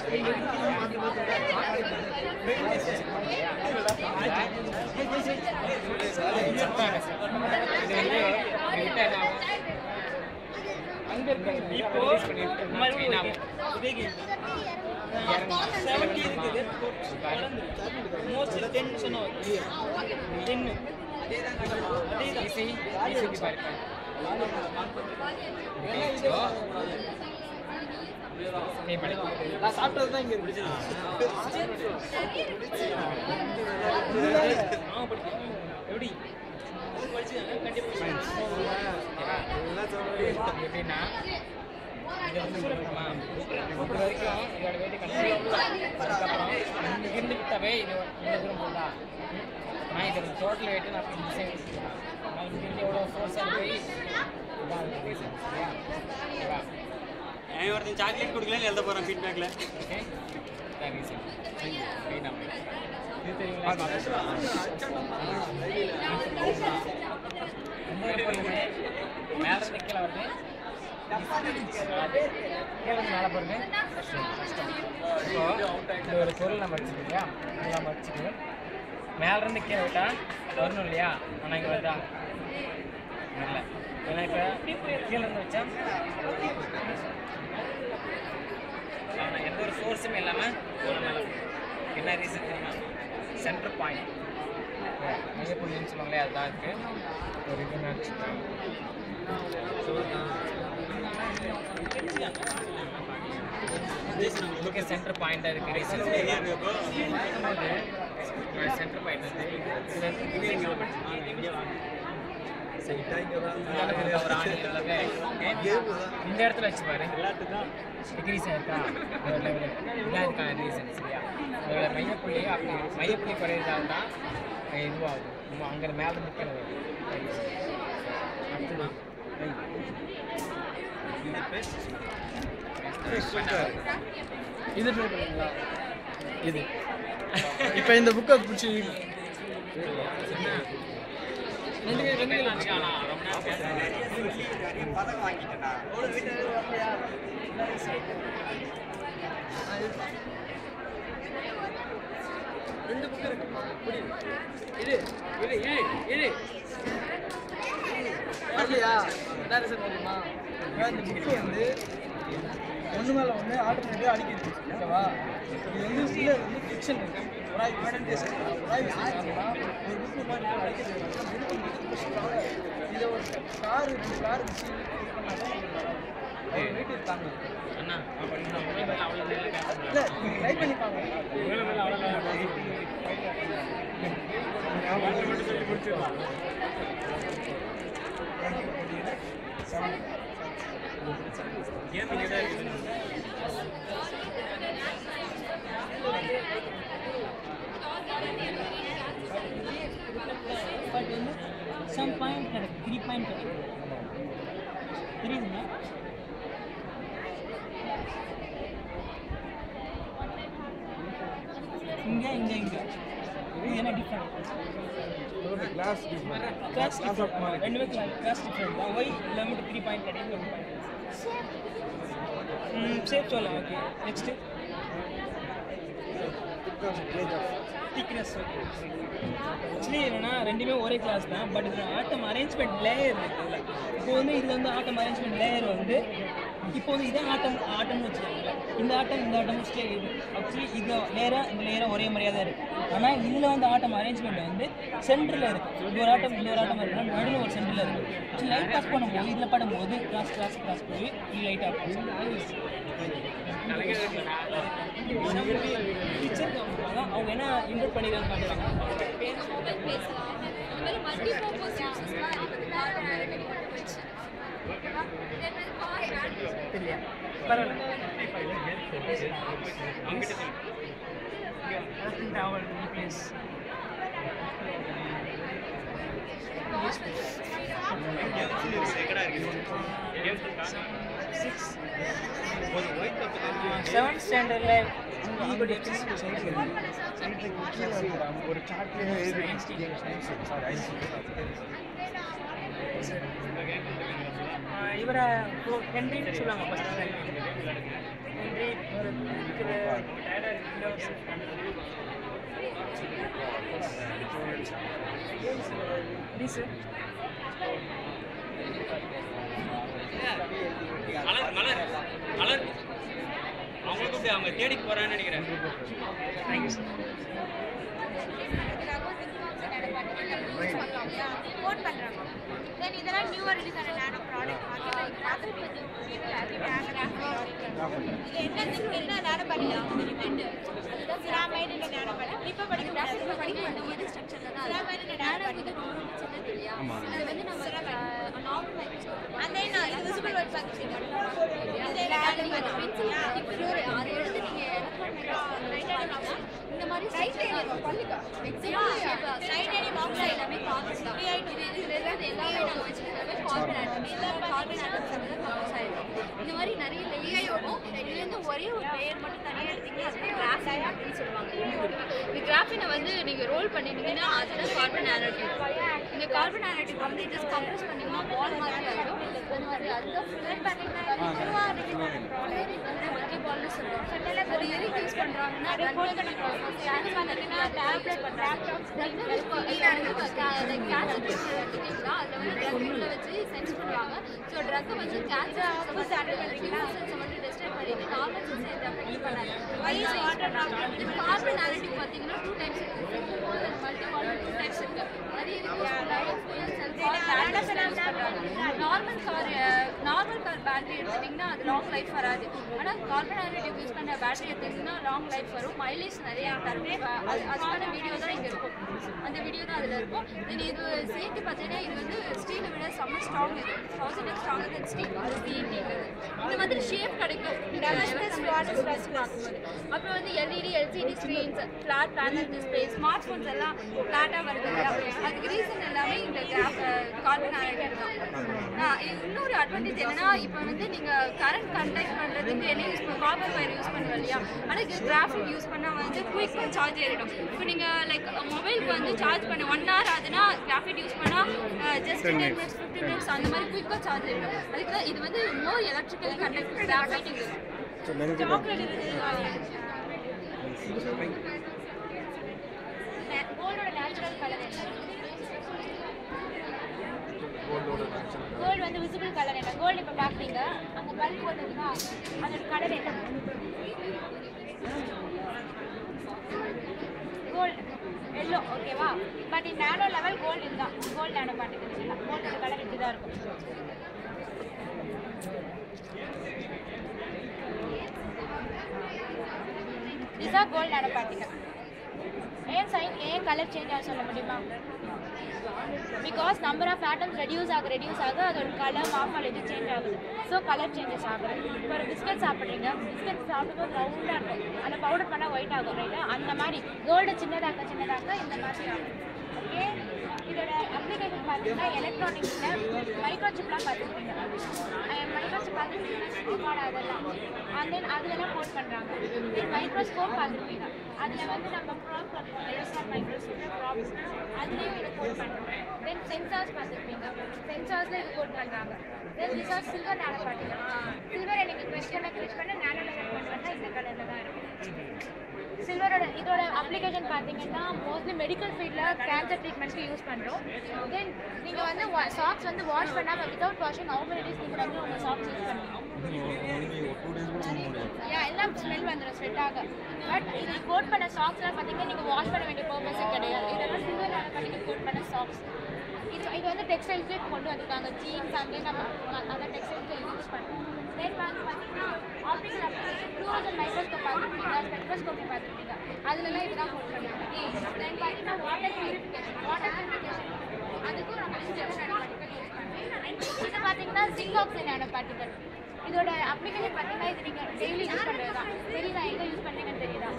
இப்போ மறுபடியும் இதே கேம் செவன்டி இருக்குது மோஸ்ட் டென் சொன்னோம் டென்னு அதே தான் நான் சாப்பிட்டது தான் இங்க இருக்கு ஆ படிக்கிறேன் எப்படி படிச்சுக்காங்க கண்டிப்பாக எப்படின்னா இது வந்து சொல்லணுமா இது வரைக்கும் இதோட வெயிட் கண்டிப்பாக அதுக்கப்புறம் இங்கே இருந்துக்கிட்டாவே இது இவ்வளோ தூரம் போடா நான் இதோட டோட்டல் வெயிட்டு நான் இந்த சைடு வச்சுக்கலாம் நான் இங்கேருந்து எவ்வளோ ஃபோர்ஸாக போய் இதான் இருக்கு reason. சரியா ஓகேவா என் ஒருத்தன் சாக்லேட் கொடுக்கலன்னு எழுத போகிறேன் ஃபீட்பேக்கில் ஓகே இதான் ரீசன் மெயினாக இது தெரியுங்களா மேலே இருந்து கீழே வருது கீழே இருந்து மேலே போகிறது இப்போ இந்த ஒரு பொருள் நம்ம வச்சுக்கோம் இல்லையா இது நம்ம வச்சுக்கோ மேலே இருந்து கீழே விட்டா வரணும் இல்லையா ஆனால் இங்கே வருதா வரல ஏன்னா இப்போ கீழே இருந்து வச்சா ஆனால் எந்த ஒரு ஃபோர்ஸுமே இல்லாமல் என்ன ரீசன் தெரியுமா சென்டர் பாயிண்ட் மையப்புள்ளின்னு சொல்லுவாங்களே அதுதான் இருக்கு ஒரு இது வச்சுக்கலாம் ஓகே சென்டர் பாயிண்டாக இருக்கு ரீசன் சென்டர் பாயிண்ட் வந்து இதுல இருந்து ஒரு ஆணில் உள்ளது. இந்த இடத்துல வச்சு பாரு டிகிரிஸ் இருக்கா ஒரு level. இதான் இதுக்கான ரீசன் சரியா அதோட மையப்புள்ளி அப்படி மையப்புள்ளி குறையிறதால தான் இதுவாகும் நம்ம அங்கே மேலே நிற்கிறது அடுத்ததான் இது ட்ரை பண்ணுங்களா இது இப்போ இந்த புக்கை பிடிச்சி ரெண்டு பேர் ரெண்டு பேர் ரெண்டு புக்கு இருக்கு புடி. இரு இரு இரு இரு வரலையா என்ன ரிசல்ட் தெரியுமா இந்த புக்கு வந்து ஒன்று மேலே ஒன்று ஆட்டோமேட்டிக்காக அடிக்கிறது ஓகேவா இது வந்து ஃபுல்லாக வந்து ஃபிக்ஷன் இருக்கு ஒரு ஆய் ப்ரெசன்டேஷன் ஒரு ஆய் விஷயம் ஒரு புக்கு மாதிரி அடிக்கிறது இதை ஒரு கார் ரெண்டு கார் வச்சு இது பண்ணாதான் வீட்டு இருக்காங்க அண்ணா அவ்வளோ இல்லை நீங்கள் ட்ரை பண்ணி பாருங்க பட் வந்து சம் பாயிண்ட் கிடைக்கும் த்ரீ பாயிண்ட் கிடைக்கும் தெரியுதுங்களா இங்கே இங்கே இங்கே இது என்ன டிஃப்ரெண்ட் கிளாஸ் கிளாஸ் டிஃப்ரெண்ட் ரெண்டுமே கிளாஸ் கிளாஸ் டிஃப்ரெண்ட் தான் ஒய் லிமிட் த்ரீ பாயிண்ட் கிடையாது ஒரு பாயிண்ட் சேஃப் சொல்லலாம் ஓகே நெக்ஸ்ட்டு திக்னஸ் ஆக்சுவலி என்னன்னா ரெண்டுமே ஒரே கிளாஸ் தான் பட் இதில் ஆட்டம் அரேஞ்ச்மெண்ட் லேயர் இருக்குல்ல இப்போ வந்து இது வந்து ஆட்டம் அரேஞ்ச்மெண்ட் லேயர் வந்து இப்போ வந்து இதே ஆட்டம் ஆட்டம்னு வச்சுக்கோங்களேன் இந்த ஆட்டம் இந்த ஆட்டம் ஸ்டே இது ஆக்சுவலி இது லேயராக இந்த லேயராக ஒரே மாதிரியாக தான் இருக்குது ஆனால் இதில் வந்து ஆட்டம் அரேஞ்ச்மெண்ட் வந்து சென்டரில் இருக்குது இது ஒரு ஆட்டம் இந்த ஒரு ஆட்டம் இருக்குன்னா நடுவில் ஒரு சென்டரில் இருக்குது ஆக்சுவலி லைட் பாஸ் பண்ணும்போது இதில் படும்போது கிளாஸ் கிளாஸ் கிளாஸ் போய் இது லைட் ஆஃப் டீச்சர் அவங்க என்ன இன்வெர்ட் பண்ணிருக்காங்க செவன்த் ஸ்டாண்டர்டில் ஈக்குவல் ஒரு சார்ட்லேயே எழுதி இவரை ஹென்ரின்னு சொல்லுவாங்க ஃபர்ஸ்ட் ஹென்றி ஒரு இருக்கிற ப்ளீஸ் மலர் மலர் மலர் அவங்களை கூப்பிட்டு அவங்க தேடி போறான்னு நினைக்கிறேன் தேங்க்யூ சார் கோட் பண்றாங்க தென் இதெல்லாம் நியூவா ரிலீஸ் ஆன நானோ ப்ராடக்ட் மார்க்கெட்ல இது என்ன thing- என்ன நானோ பண்ணிடலாம் அதுதான் கிராமைடு இல்ல நானோ பண்ணி இப்ப படிக்க முடியாது இப்ப படிக்க முடியாது இது ஸ்ட்ரக்சர்ல தான் கிராமைடு இல்ல நானோ பண்ணி அது வந்து நம்ம அந்த என்ன இது விசிபிள் ஒர்க் பார்த்து இது நானோ பண்ணி இந்த மாதிரி டைட்டானியம் ஆக்சைடு எல்லாமே கான்செப்ட் இது எல்லாமே நாங்கள் வச்சிருக்கோம் கார்பன் ஆட்டம் கார்பன் ஆட்டம் இந்த மாதிரி நிறைய லேயர் வரும் இதுலேருந்து ஒரே ஒரு லேயர் மட்டும் தனியாக எடுத்தீங்கன்னா அது கிராஃபைன் அப்படின்னு சொல்லுவாங்க இந்த கிராஃபினை வந்து நீங்கள் ரோல் பண்ணிட்டீங்கன்னா அதுதான் கார்பன் ஆனோட்டிவ் இந்த கார்பன் ஆனோட்டிவ் வந்து ஜஸ்ட் கம்ப்ரஸ் பண்ணிங்கன்னா பால் மாதிரி ஆகிடும் அது மாதிரி அதுதான் ஃபில்லர் பண்ணிங்கன்னா மல்டி பால்னு சொல்லுவாங்க அது எதுக்கு யூஸ் பண்ணுறாங்கன்னா ஸ்கேன் பண்ணிங்கன்னா டேப்லெட் பண்ணுறாங்க அதில் வந்து ட்ரக் உள்ள வச்சு சென்ஸ் பண்ணுவாங்க ஸோ ட்ரக்கை வச்சு கேன்சர் சென்ஸை மட்டும் டிஸ்டர்ப் பண்ணிட்டு நார்மல் சென்ஸ் எந்த அஃபெக்ட் பண்ணாது இது கார்பன் ஆனடிவ் பார்த்தீங்கன்னா டூ டைப்ஸ் இருக்கு மல்டி மாடல் டூ டைப்ஸ் இருக்கு நிறைய normal car normal car battery எடுத்துட்டிங்கன்னா அது லாங் லைஃப் வராது ஆனால் கார்பன் ஆனடிவ் யூஸ் பண்ண பேட்டரி எடுத்திங்கன்னா லாங் லைஃப் வரும் மைலேஜ் நிறைய தரும் அது அதுக்கான வீடியோ தான் இங்கே இருக்கும் அந்த வீடியோ தான் அதில் இருக்கும் தென் இது சேர்த்து பார்த்தீங்கன்னா இது வந்து ஸ்டீலை விட செம்ம ஸ்ட்ராங் இது தௌசண்ட் ஸ்ட்ராங்கர் தென் ஸ்டீல் அது சிஇடிங்கிறது இந்த மாதிரி ஷேப் கிடைக்கும் பார்க்கும்போது அப்புறம் வந்து LED LCD screens flat panel display smart phones எல்லாம் ஃப்ளாட்டாக வருது இல்லையா அதுக்கு ரீசன் எல்லாமே இந்த கிராஃப் கார்பன் ஆனடிவ் தான் ஆ, இது இன்னொரு அட்வான்டேஜ் என்னன்னா இப்போ வந்து நீங்கள் கரண்ட் கண்டக்ட் பண்ணுறதுக்கு என்ன யூஸ் பண்ண காப்பர் வயர் யூஸ் பண்ணுவோம் இல்லையா ஆனால் இது கிராஃபிக் யூஸ் பண்ணால் வந்து குயிக்காக சார்ஜ் ஏறிடும் இப்போ நீங்கள் லைக் மொபைலுக்கு வந்து சார்ஜ் பண்ண ஒன் ஹவர் ஆகுதுன்னா கிராஃபிக் யூஸ் பண்ணால் just ten minutes fifteen minutes அந்த மாதிரி குயிக்காக சார்ஜ் ஏறிடும் அதுக்கு தான் இது வந்து மோர் எலக்ட்ரிக்கலி கண்டக்ட் கிராஃபைட் இது சாக்லேட் கோல்டோட நேச்சுரல் கலர் என்ன கோல்டு வந்து விசிபிள் கலர் என்ன கோல்டு இப்போ பார்க்குறீங்க அந்த பல்ப் போட்டதுன்னா அதோட கலர் என்ன கோல்டு எல்லோ ஓகேவா பட் இந்த நேனோ லெவல் கோல்டு இதுதான் கோல்டு நேனோ பார்ட்டிகல்ஸ் எல்லாம் கோல்டோட கலர் இப்படி தான் இருக்கும் இதுதான் கோல்டு நேனோ பார்ட்டிகல் ஏன் சைன் ஏன் கலர் சேஞ்ச் ஆக சொல்ல முடியுமா because number of atoms reduce ஆக ரெடியூஸ் ஆக அதோட கலர் மார்மாலஜி சேஞ்ச் ஆகுது ஸோ கலர் சேஞ்சஸ் ஆகுது இப்போ ஒரு பிஸ்கட் சாப்பிட்றீங்க பிஸ்கட் சாப்பிடும்போது ரவுண்டாக இருக்கும் அந்த பவுடர் பண்ணால் ஒயிட் ஆகும் ரைட்டா அந்த மாதிரி கோல்டு சின்னதாக்க சின்னதாக்க இந்த மாதிரி ஆகும் ஓகே இதோட அப்ளிகேஷன் பார்த்தீங்கன்னா எலக்ட்ரானிக்ஸில் மைக்ரோ சிப்லாம் பார்த்துருப்பீங்க மைக்ரோ சிப் பார்த்துருப்பீங்க அதெல்லாம் அண்ட் தென் அதுலலாம் கோட் பண்ணுறாங்க தென் மைக்ரோஸ்கோப் பார்த்துருப்பீங்க அதில் வந்து நம்ம ப்ராப் எலக்ட்ரான் மைக்ரோஸ்கோப் ப்ராப்ஸ் அதுலேயும் இதை கோட் பண்ணுறோம் தென் சென்சார்ஸ் பார்த்துருப்பீங்க சென்சார்ஸில் இது கோட் பண்ணுறாங்க then this are silver nano particle silver எனக்கு க்ரிஷ் பண்ண க்ரிஷ் பண்ண நேனோ லெவல் பண்ணுறதா இந்த கலரில் தான் இருக்கும் சில்வரோட இதோட அப்ளிகேஷன் பார்த்தீங்கன்னா மோஸ்ட்லி மெடிக்கல் ஃபீல்டில் கேன்சர் ட்ரீட்மெண்ட்ஸ்க்கு யூஸ் பண்ணுறோம் தென் நீங்கள் வந்து சாக்ஸ் வந்து வாஷ் பண்ணாமல் without washing how many days நீங்கள் வந்து உங்கள் சாக்ஸ் யூஸ் பண்ணணும் யா எல்லாம் ஸ்மெல் வந்துடும் ஸ்வெட்டாக பட் இது கோட் பண்ண சாக்ஸ்லாம் பார்த்தீங்கன்னா நீங்கள் வாஷ் பண்ண வேண்டிய பர்பஸே கிடையாது இதெல்லாம் சில்வர் நேனோ பார்ட்டிகல் கோட் பண்ண சாக்ஸ் இது இது வந்து டெக்ஸ்டைல்ஸே கொண்டு வந்திருக்காங்க ஜீன்ஸ் அங்கே நம்ம அந்த டெக்ஸ்டைல்ஸில் யூஸ் பண்ணுறோம் தென் வந்து பார்த்தீங்கன்னா ஆப்டிக்கல் அப்ளிகேஷன் ஃப்ளூரசன் மைக்ரோஸ்கோப் பார்த்துருப்பீங்க ஸ்பெக்ட்ரோஸ்கோப்பி பார்த்துருப்பீங்க அதுலலாம் இதுதான் கோட் பண்ணுறாங்க தென் பார்த்தீங்கன்னா வாட்டர் பியூரிஃபிகேஷன் வாட்டர் பியூரிஃபிகேஷன் அதுக்கும் நம்ம சில்வர் நேனோ பார்ட்டிகல் யூஸ் பண்ணுறோம் இது பார்த்தீங்கன்னா ஜிங்க் ஆக்சைடு நேனோ பார்ட்டிகல் இதோட அப்ளிகேஷன் பார்த்தீங்கன்னா இது நீங்கள் டெய்லி யூஸ் பண்ணுறது தான் தெரியுதா எங்கே யூஸ் பண்ணுறீங்கன்னு தெரியுதா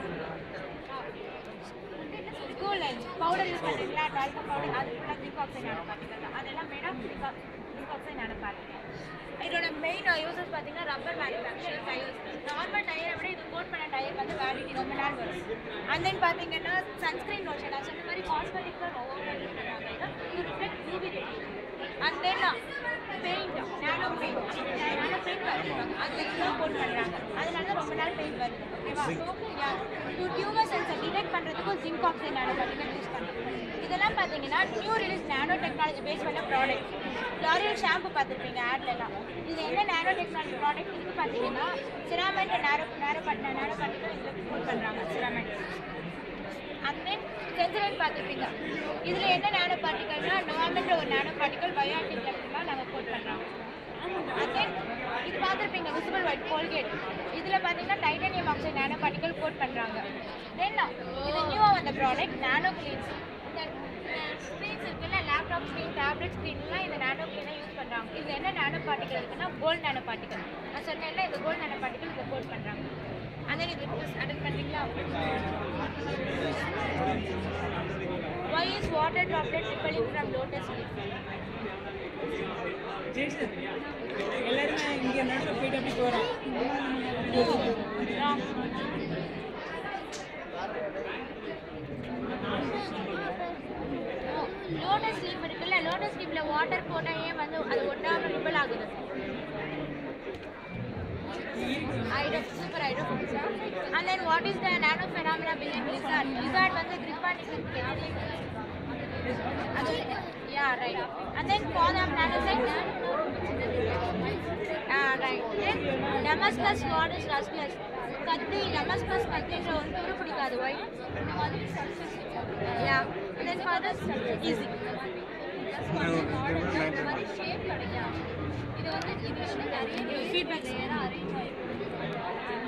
ஸ்கூல் லஞ்ச் பவுடர் யூஸ் பண்ணுறீங்களா டால்கோ பவுடர் அது ஃபுல்லாக ஜிங்க் ஆக்சைடு நானோ பார்ட்டிகல் தான் அதெல்லாம் made of zinc oxide nano particle இதோட மெயின் யூசஸ் பார்த்தீங்கன்னா ரப்பர் மேனுஃபேக்சர் டயர்ஸ் நார்மல் டயரை விட இது கோட் பண்ண டயர் வந்து வேலிடி ரொம்ப நாள் வரும் அண்ட் தென் பார்த்தீங்கன்னா சன்ஸ்கிரீன் லோஷன் நான் சொன்ன மாதிரி காஸ்மெட்டிக்ஸ் ஓவர் யூஸ் பண்ணுவாங்க இது reflect UV and then paint nano paint nano paint வருவாங்க அந்த கோட் பண்ணுறாங்க அதனால தான் ரொம்ப நாள் பெயிண்ட் வருது ஓகேவா டு டியூமர் செல்ஸை டிடெக்ட் பண்ணுறதுக்கும் zinc oxide nano particle use பண்ணுறோம் இதெல்லாம் பார்த்தீங்கன்னா new release nanotechnology base பண்ண ப்ராடக்ட் லாரியல் ஷாம்பு பார்த்துருப்பீங்க ஆட்லலாம் இது என்ன நானோ டெக்னாலஜி ப்ராடக்ட் இது பார்த்தீங்கன்னா சிராமெண்ட் நேரோ நேரோ பண்ண நேரோ பார்ட்டிகல் இதில் யூஸ் பண்ணுறாங்க சிராமெண்ட் அண்ட் தென் சென்சரைட் பார்த்துருப்பீங்க இதில் என்ன நானோ பார்ட்டிகல்னா நார்மன்ற ஒரு நானோ பார்ட்டிகல் பயோஆக்டிவ் லெவலில் நாங்கள் கோட் பண்ணுறோம் அண்ட் தென் இது பார்த்துருப்பீங்க விசிபிள் ஒயிட் கோல்கேட் இதில் பார்த்தீங்கன்னா titanium oxide nano particle coat பண்ணுறாங்க தென் இது நியூவாக வந்த ப்ராடக்ட் நானோ கிளீன்ஸ் இந்த ஸ்க்ரீன்ஸ் இருக்குல்ல லேப்டாப் ஸ்க்ரீன் டேப்லெட் ஸ்க்ரீன்லாம் இந்த நானோ கிளீனாக யூஸ் பண்ணுறாங்க இது என்ன நானோ பார்ட்டிகல் இருக்குன்னா கோல்ட் நானோ பார்ட்டிகல் நான் சொன்னேன்ல இந்த கோல்ட் நானோ பார்ட்டிகல் இதை கோட் பண்ணுறாங்க and then இது அட்டன் பண்ணுறீங்களா Why is water droplet rippling from lotus leaf? சரி சார் எல்லாருமே இங்கே நடுவில் போயிட்டு அப்படி போகிறோம் Wrong. லோட்டஸ் லீஃப் இருக்குல்ல லோட்டஸ் லீஃப்ல வாட்டர் போட்டால் ஏன் வந்து அது ஒட்டாம ரிப்பல் ஆகுது item super item and then what is the nano phenomena billion lizard lizard வந்து கிரிப்பா நிற்கிறது அது yeah right and then for of நானோசைட் ah right then Damascus what is rustless கத்தி டமஸ்கஸ் கத்தின்ற ஒரு துரு பிடிக்காது why yeah then for this easy shape கிடைக்கும் இது வந்து இது வந்து நிறைய ஃபீட்பேக் லேயராக அரேஞ்ச் ஆகிருக்கு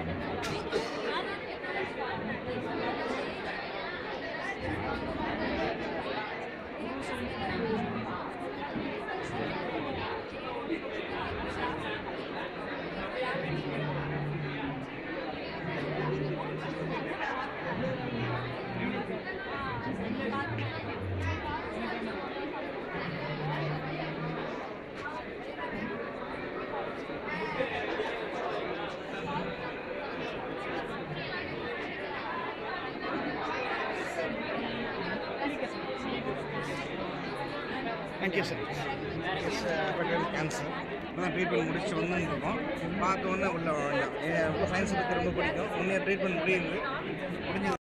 தேங்க்யூ சார் கேன்சர் இப்போ ட்ரீட்மெண்ட் முடிச்சு வந்துருக்கோம் பார்த்த உடனே உள்ள சயின்ஸ் பற்றி ரொம்ப பிடிக்கும் உடனே ட்ரீட்மெண்ட் முடியுது முடிஞ்சது